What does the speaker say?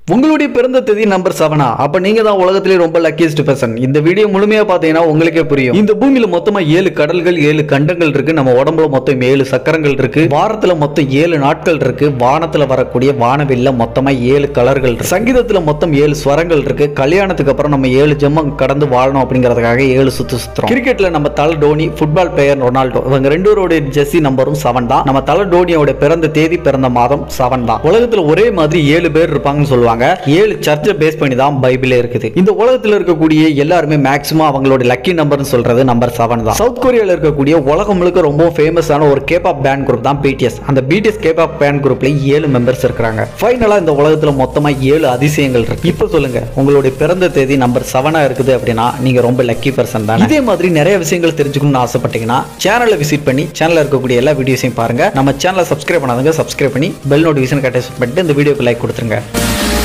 உங்களுடைய பிறந்த தேதி நம்பர் செவனா அப்ப நீங்க தான் உலகத்திலே ரொம்ப லக்கியஸ்ட் பர்சன் இந்த வீடியோ முழுமையா பாத்தீங்கன்னா உங்களுக்கே புரியும் இந்த பூமியில மொத்தமா ஏழு கடல்கள் ஏழு கண்டங்கள் இருக்கு நம்ம உடம்புல மொத்தம் ஏழு சக்கரங்கள் இருக்கு வாரத்துல மொத்தம் ஏழு நாட்கள் இருக்கு வானத்துல வரக்கூடிய வானவில்ல மொத்தமா ஏழு கலர்கள் இருக்கு சங்கீதத்துல மொத்தம் ஏழு ஸ்வரங்கள் இருக்கு கல்யாணத்துக்கு அப்புறம் நம்ம ஏழு ஜென்மம் கடந்து வாழணும் அப்படிங்கறதுக்காக ஏழு சுத்து சுத்துறோம் கிரிக்கெட்ல நம்ம தல டோனி ஃபுட்பால் பிளேயர் ரொனால்டோ இவங்க ரெண்டு பேருடைய ஜெர்சி நம்பரும் செவன் தான் நம்ம தல டோனியோட பிறந்த தேதி பிறந்த மாதம் செவன் தான் உலகத்துல ஒரே மாதிரி ஏழு பேர் இருப்பாங்கன்னு சொல்லுவாங்க ஏழு சர்ச்சை பேஸ் பண்ணி தான் பைபிளே இருக்குது இந்த உலகத்துல இருக்கக்கூடிய எல்லாருமே மேக்ஸிமம் அவங்களோட லக்கி நம்பர்னு சொல்றது நம்பர் செவன் தான் சவுத் கொரியால இருக்கக்கூடிய உலகம் முழுக்க ரொம்ப ஃபேமஸான ஒரு கேபாப் பேண்ட் குரூப் தான் பிடிஎஸ் அந்த பிடிஎஸ் கேபாப் பேண்ட் குரூப்ல ஏழு மெம்பர்ஸ் இருக்காங்க ஃபைனலா இந்த உலகத்துல மொத்தமா ஏழு அதிசயங்கள் இருக்கு இப்போ சொல்லுங்க உங்களுடைய பிறந்த தேதி நம்பர் செவனா இருக்குது அப்படின்னா நீங்க ரொம்ப லக்கி பர்சன் தான் இதே மாதிரி நிறைய விஷயங்கள் தெரிஞ்சுக்கணும்னு ஆசைப்பட்டீங்கன்னா சேனலை விசிட் பண்ணி சேனல்ல இருக்கக்கூடிய எல்லா வீடியோஸையும் பாருங்க நம்ம சேனலை சப்ஸ்கிரைப் பண்ணாதவங்க சப்ஸ்கிரைப் பண்ணி பெல் நோட்டிஃபிகேஷன் கட்டாயம் பண்ணிட்டு இந்த வீடியோக்கு லைக் கொடுத்துருங்க